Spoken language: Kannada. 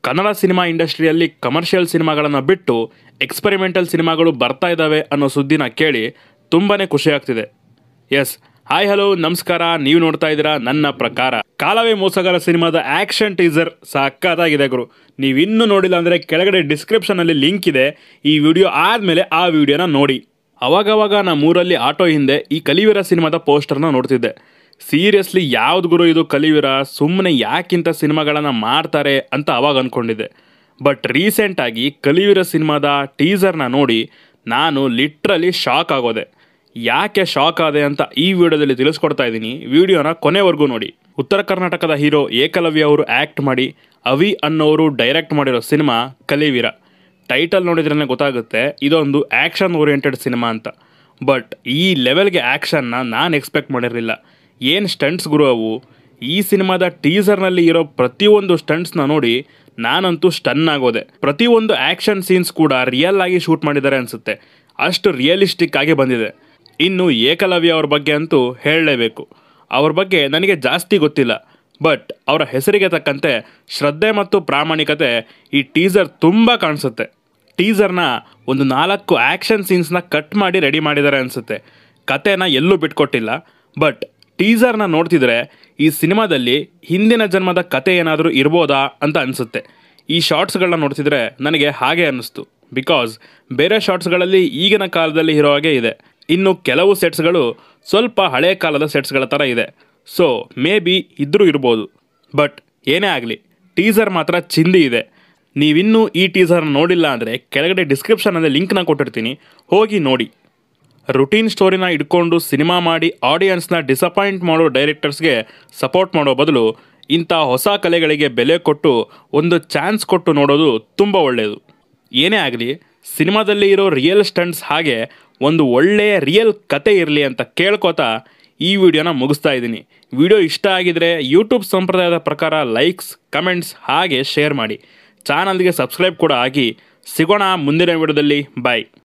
ಕನ್ನಡ ಸಿನಿಮಾ ಇಂಡಸ್ಟ್ರಿಯಲ್ಲಿ ಕಮರ್ಷಿಯಲ್ ಸಿನಿಮಾಗಳನ್ನು ಬಿಟ್ಟು ಎಕ್ಸ್ಪೆರಿಮೆಂಟಲ್ ಸಿನಿಮಾಗಳು ಬರ್ತಾ ಇದ್ದಾವೆ ಅನ್ನೋ ಸುದ್ದಿನ ಕೇಳಿ ತುಂಬಾ ಖುಷಿಯಾಗ್ತಿದೆ ಎಸ್ ಹಾಯ್ ಹಲೋ ನಮಸ್ಕಾರ ನೀವು ನೋಡ್ತಾ ಇದ್ದೀರಾ ನನ್ನ ಪ್ರಕಾರ ಕಾಲವೇ ಮೋಸಗಾರ ಸಿನಿಮಾದ ಆಕ್ಷನ್ ಟೀಸರ್ ಸಕ್ಕತ್ತಾಗಿದೆ ಗುರು ನೀವು ಇನ್ನೂ ನೋಡಿಲ್ಲ ಅಂದರೆ ಕೆಳಗಡೆ ಡಿಸ್ಕ್ರಿಪ್ಷನಲ್ಲಿ ಲಿಂಕ್ ಇದೆ ಈ ವಿಡಿಯೋ ಆದಮೇಲೆ ಆ ವಿಡಿಯೋನ ನೋಡಿ ಅವಾಗವಾಗ ನಮ್ಮೂರಲ್ಲಿ ಆಟೋ ಹಿಂದೆ ಈ ಕಲಿವೀರ ಸಿನಿಮಾದ ಪೋಸ್ಟರ್ನ ನೋಡ್ತಿದ್ದೆ ಸೀರಿಯಸ್ಲಿ ಯಾವ್ದು ಗುರು ಇದು ಕಲಿವೀರ ಸುಮ್ಮನೆ ಯಾಕಿಂತ ಸಿನಿಮಾಗಳನ್ನು ಮಾಡ್ತಾರೆ ಅಂತ ಅವಾಗ ಅಂದ್ಕೊಂಡಿದ್ದೆ ಬಟ್ ರೀಸೆಂಟಾಗಿ ಕಲಿವೀರ ಸಿನಿಮಾದ ಟೀಸರ್ನ ನೋಡಿ ನಾನು ಲಿಟ್ರಲಿ ಶಾಕ್ ಆಗೋದೆ ಯಾಕೆ ಶಾಕ್ ಆದೆ ಅಂತ ಈ ವಿಡಿಯೋದಲ್ಲಿ ತಿಳಿಸ್ಕೊಡ್ತಾ ಇದ್ದೀನಿ ವಿಡಿಯೋನ ಕೊನೆವರೆಗೂ ನೋಡಿ ಉತ್ತರ ಕರ್ನಾಟಕದ ಹೀರೋ ಏಕಲವ್ಯ ಅವರು ಆ್ಯಕ್ಟ್ ಮಾಡಿ ಅವಿ ಅನ್ನೋರು ಡೈರೆಕ್ಟ್ ಮಾಡಿರೋ ಸಿನಿಮಾ ಕಲಿವೀರ ಟೈಟಲ್ ನೋಡಿದ್ರೇ ಗೊತ್ತಾಗುತ್ತೆ ಇದೊಂದು ಆ್ಯಕ್ಷನ್ ಓರಿಯೆಂಟೆಡ್ ಸಿನಿಮಾ ಅಂತ ಬಟ್ ಈ ಲೆವೆಲ್ಗೆ ಆ್ಯಕ್ಷನ್ನ ನಾನು ಎಕ್ಸ್ಪೆಕ್ಟ್ ಮಾಡಿರಲಿಲ್ಲ ಏನು ಸ್ಟಂಟ್ಸ್ ಗುರು ಅವು ಈ ಸಿನಿಮಾದ ಟೀಸರ್ನಲ್ಲಿ ಇರೋ ಪ್ರತಿಯೊಂದು ಸ್ಟಂಟ್ಸ್ನ ನೋಡಿ ನಾನಂತೂ ಸ್ಟನ್ ಆಗೋದೆ ಪ್ರತಿಯೊಂದು ಆ್ಯಕ್ಷನ್ ಸೀನ್ಸ್ ಕೂಡ ರಿಯಲ್ ಆಗಿ ಶೂಟ್ ಮಾಡಿದ್ದಾರೆ ಅನಿಸುತ್ತೆ ಅಷ್ಟು ರಿಯಲಿಸ್ಟಿಕ್ ಆಗಿ ಬಂದಿದೆ ಇನ್ನು ಏಕಲವ್ಯ ಅವ್ರ ಬಗ್ಗೆ ಅಂತೂ ಹೇಳಲೇಬೇಕು ಅವ್ರ ಬಗ್ಗೆ ನನಗೆ ಜಾಸ್ತಿ ಗೊತ್ತಿಲ್ಲ ಬಟ್ ಅವರ ಹೆಸರಿಗೆ ತಕ್ಕಂತೆ ಶ್ರದ್ಧೆ ಮತ್ತು ಪ್ರಾಮಾಣಿಕತೆ ಈ ಟೀಸರ್ ತುಂಬ ಕಾಣಿಸುತ್ತೆ ಟೀಸರ್ನ ಒಂದು ನಾಲ್ಕು ಆ್ಯಕ್ಷನ್ ಸೀನ್ಸ್ನ ಕಟ್ ಮಾಡಿ ರೆಡಿ ಮಾಡಿದ್ದಾರೆ ಅನಿಸುತ್ತೆ ಕತೆನ ಎಲ್ಲೂ ಬಿಟ್ಕೊಟ್ಟಿಲ್ಲ ಬಟ್ ಟೀಸರ್ನ ನೋಡ್ತಿದ್ರೆ ಈ ಸಿನಿಮಾದಲ್ಲಿ ಹಿಂದಿನ ಜನ್ಮದ ಕತೆ ಏನಾದರೂ ಇರ್ಬೋದಾ ಅಂತ ಅನಿಸುತ್ತೆ ಈ ಶಾರ್ಟ್ಸ್ಗಳನ್ನ ನೋಡ್ತಿದ್ರೆ ನನಗೆ ಹಾಗೆ ಅನ್ನಿಸ್ತು ಬಿಕಾಸ್ ಬೇರೆ ಶಾರ್ಟ್ಸ್ಗಳಲ್ಲಿ ಈಗಿನ ಕಾಲದಲ್ಲಿ ಇರೋ ಹಾಗೆ ಇದೆ ಇನ್ನು ಕೆಲವು ಸೆಟ್ಸ್ಗಳು ಸ್ವಲ್ಪ ಹಳೆ ಕಾಲದ ಸೆಟ್ಸ್ಗಳ ಥರ ಇದೆ ಸೊ ಮೇ ಬಿ ಇದ್ರೂ ಇರ್ಬೋದು ಬಟ್ ಏನೇ ಆಗಲಿ ಟೀಸರ್ ಮಾತ್ರ ಚಿಂದಿ ಇದೆ ನೀವಿನ್ನೂ ಈ ಟೀಸರ್ ನೋಡಿಲ್ಲ ಅಂದರೆ ಕೆಳಗಡೆ ಡಿಸ್ಕ್ರಿಪ್ಷನಲ್ಲಿ ಲಿಂಕ್ನ ಕೊಟ್ಟಿರ್ತೀನಿ ಹೋಗಿ ನೋಡಿ ರುಟೀನ್ ಸ್ಟೋರಿನ ಇಟ್ಕೊಂಡು ಸಿನಿಮಾ ಮಾಡಿ ಆಡಿಯನ್ಸ್ನ ಡಿಸಪಾಯಿಂಟ್ ಮಾಡೋ ಡೈರೆಕ್ಟರ್ಸ್ಗೆ ಸಪೋರ್ಟ್ ಮಾಡೋ ಬದಲು ಇಂಥ ಹೊಸ ಕಲೆಗಳಿಗೆ ಬೆಲೆ ಕೊಟ್ಟು ಒಂದು ಚಾನ್ಸ್ ಕೊಟ್ಟು ನೋಡೋದು ತುಂಬ ಒಳ್ಳೆಯದು ಏನೇ ಆಗಲಿ ಸಿನಿಮಾದಲ್ಲಿ ಇರೋ ರಿಯಲ್ ಸ್ಟಂಟ್ಸ್ ಹಾಗೆ ಒಂದು ಒಳ್ಳೆಯ ರಿಯಲ್ ಕತೆ ಇರಲಿ ಅಂತ ಕೇಳ್ಕೊತಾ ಈ ವಿಡಿಯೋನ ಮುಗಿಸ್ತಾ ಇದ್ದೀನಿ ವಿಡಿಯೋ ಇಷ್ಟ ಆಗಿದ್ರೆ ಯೂಟ್ಯೂಬ್ ಸಂಪ್ರದಾಯದ ಪ್ರಕಾರ ಲೈಕ್ಸ್ ಕಮೆಂಟ್ಸ್ ಹಾಗೆ ಶೇರ್ ಮಾಡಿ ಚಾನಲ್ಗೆ ಸಬ್ಸ್ಕ್ರೈಬ್ ಕೂಡ ಆಗಿ ಸಿಗೋಣ ಮುಂದಿನ ವಿಡಿಯೋದಲ್ಲಿ ಬಾಯ್